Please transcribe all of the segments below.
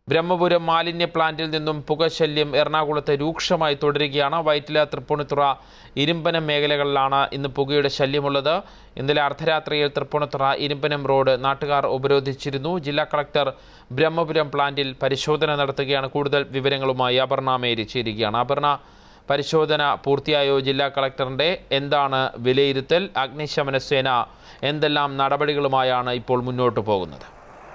ബ്രഹ്മപുരം മാലിന്യ പ്ലാന്റിൽ നിന്നും പുകശല്യം എറണാകുളത്ത് രൂക്ഷമായി തുടരുകയാണ് വൈറ്റില തൃപ്പൂണിത്തുറ ഇരുമ്പനം മേഖലകളിലാണ് ഇന്ന് പുകയുടെ ശല്യമുള്ളത് ഇന്നലെ അർദ്ധരാത്രിയിൽ തൃപ്പൂണിത്തുറ ഇരുമ്പനം റോഡ് നാട്ടുകാർ ഉപരോധിച്ചിരുന്നു ജില്ലാ കളക്ടർ ബ്രഹ്മപുരം പ്ലാന്റിൽ പരിശോധന നടത്തുകയാണ് കൂടുതൽ വിവരങ്ങളുമായി അപർണ മേരി ചേരുകയാണ് അപർണ പരിശോധന പൂർത്തിയായോ ജില്ലാ കളക്ടറിന്റെ എന്താണ് വിലയിരുത്തൽ അഗ്നിശമന സേന എന്തെല്ലാം നടപടികളുമായാണ് ഇപ്പോൾ മുന്നോട്ട് പോകുന്നത്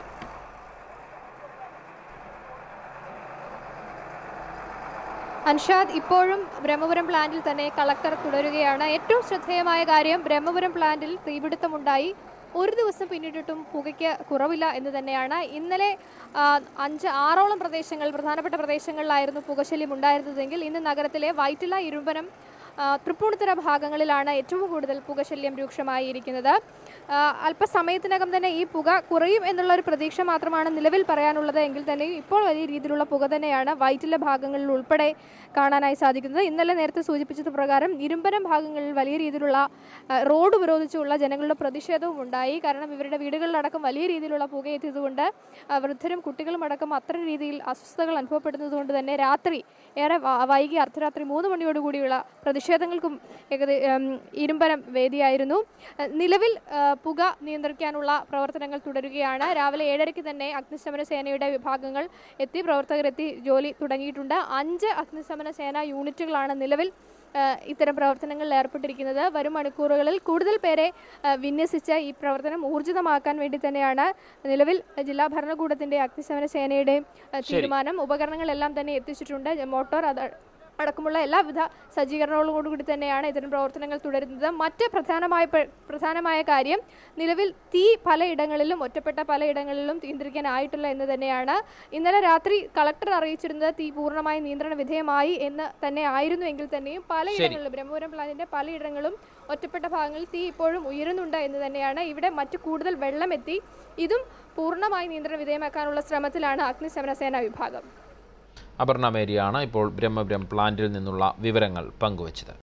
അൻഷാദ് ഇപ്പോഴും ബ്രഹ്മപുരം പ്ലാന്റിൽ തന്നെ കളക്ടർ തുടരുകയാണ് ഏറ്റവും ശ്രദ്ധേയമായ കാര്യം ബ്രഹ്മപുരം പ്ലാന്റിൽ തീപിടുത്തമുണ്ടായി ഒരു ദിവസം പിന്നിട്ടിട്ടും പുകയ്ക്ക് കുറവില്ല എന്ന് തന്നെയാണ് ഇന്നലെ ആ, അഞ്ച് ആറോളം പ്രദേശങ്ങൾ പ്രധാനപ്പെട്ട പ്രദേശങ്ങളിലായിരുന്നു പുകശല്യം ഉണ്ടായിരുന്നതെങ്കിൽ ഇന്ന് നഗരത്തിലെ വൈറ്റില ഇരുമ്പനം ആ, തൃപ്പൂണിത്തുറ ഭാഗങ്ങളിലാണ് ഏറ്റവും കൂടുതൽ പുകശല്യം രൂക്ഷമായിരിക്കുന്നത് ആ, അല്പസമയത്തിനകം തന്നെ ഈ പുക കുറയും എന്നുള്ള ഒരു പ്രതീക്ഷ മാത്രമാണ് നിലവിൽ പറയാനുള്ളത് എങ്കിൽ തന്നെയും ഇപ്പോൾ വലിയ രീതിയിലുള്ള പുക തന്നെയാണ് വൈറ്റില ഭാഗങ്ങളിൽ ഉൾപ്പെടെ കാണാനായി സാധിക്കുന്നത് ഇന്നലെ നേരത്തെ സൂചിപ്പിച്ചത് പ്രകാരം ഇരുമ്പനം ഭാഗങ്ങളിൽ വലിയ രീതിയിലുള്ള ആ, റോഡ് ഉപരോധിച്ചുള്ള ജനങ്ങളുടെ പ്രതിഷേധവും ഉണ്ടായി കാരണം ഇവരുടെ വീടുകളിലടക്കം വലിയ രീതിയിലുള്ള പുക എത്തിയതുകൊണ്ട് ആ, വൃദ്ധരും കുട്ടികളും അടക്കം അത്ര രീതിയിൽ അസ്വസ്ഥതകൾ അനുഭവപ്പെടുന്നതുകൊണ്ട് തന്നെ രാത്രി ഏറെ വ- വൈകി അർദ്ധരാത്രി മൂന്ന് മണിയോടുകൂടിയുള്ള പ്രതിഷേധങ്ങൾക്കും ഏകദേശം ഇരുമ്പനം വേദിയായിരുന്നു ആ, നിലവിൽ ആ, പുക നിയന്ത്രിക്കാനുള്ള പ്രവർത്തനങ്ങൾ തുടരുകയാണ് രാവിലെ ഏഴരയ്ക്ക് തന്നെ അഗ്നിശമന സേനയുടെ വിഭാഗങ്ങൾ എത്തി പ്രവർത്തകർ എത്തി ജോലി തുടങ്ങിയിട്ടുണ്ട് അഞ്ച് അഗ്നിശമന സേന യൂണിറ്റുകളാണ് നിലവിൽ ആ, ഇത്തരം പ്രവർത്തനങ്ങളിൽ ഏർപ്പെട്ടിരിക്കുന്നത് വരും മണിക്കൂറുകളിൽ കൂടുതൽ പേരെ ആ, വിന്യസിച്ച് ഈ പ്രവർത്തനം ഊർജിതമാക്കാൻ വേണ്ടി തന്നെയാണ് നിലവിൽ ജില്ലാ ഭരണകൂടത്തിന്റെ അഗ്നിശമന സേനയുടെയും ആ, തീരുമാനം ഉപകരണങ്ങളെല്ലാം തന്നെ എത്തിച്ചിട്ടുണ്ട് മോട്ടോർ അത് അടക്കമുള്ള എല്ലാവിധ സജ്ജീകരണങ്ങളോടുകൂടി തന്നെയാണ് ഇത്തരം പ്രവർത്തനങ്ങൾ തുടരുന്നത് മറ്റ് പ്രധാനമായ പ- പ്രധാനമായ കാര്യം നിലവിൽ തീ പലയിടങ്ങളിലും ഒറ്റപ്പെട്ട പലയിടങ്ങളിലും നിയന്ത്രിക്കാനായിട്ടില്ല എന്ന് തന്നെയാണ് ഇന്നലെ രാത്രി കളക്ടർ അറിയിച്ചിരുന്നത് തീ പൂർണ്ണമായി നിയന്ത്രണ വിധേയമായി എന്ന് തന്നെ ആയിരുന്നു എങ്കിൽ തന്നെയും പലയിടങ്ങളിലും ബ്രഹ്മപുരം പ്ലാന്റിന്റെ പലയിടങ്ങളിലും ഒറ്റപ്പെട്ട ഭാഗങ്ങളിൽ തീ ഇപ്പോഴും ഉയരുന്നുണ്ട് എന്ന് തന്നെയാണ് ഇവിടെ മറ്റു കൂടുതൽ വെള്ളം എത്തി ഇതും പൂർണ്ണമായി നിയന്ത്രണ വിധേയമാക്കാനുള്ള ശ്രമത്തിലാണ് അഗ്നിശമന സേന വിഭാഗം അപർണ മേരിയാണ് ഇപ്പോൾ ബ്രഹ്മപുരം പ്ലാന്റിൽ നിന്നുള്ള വിവരങ്ങൾ പങ്കുവച്ചത്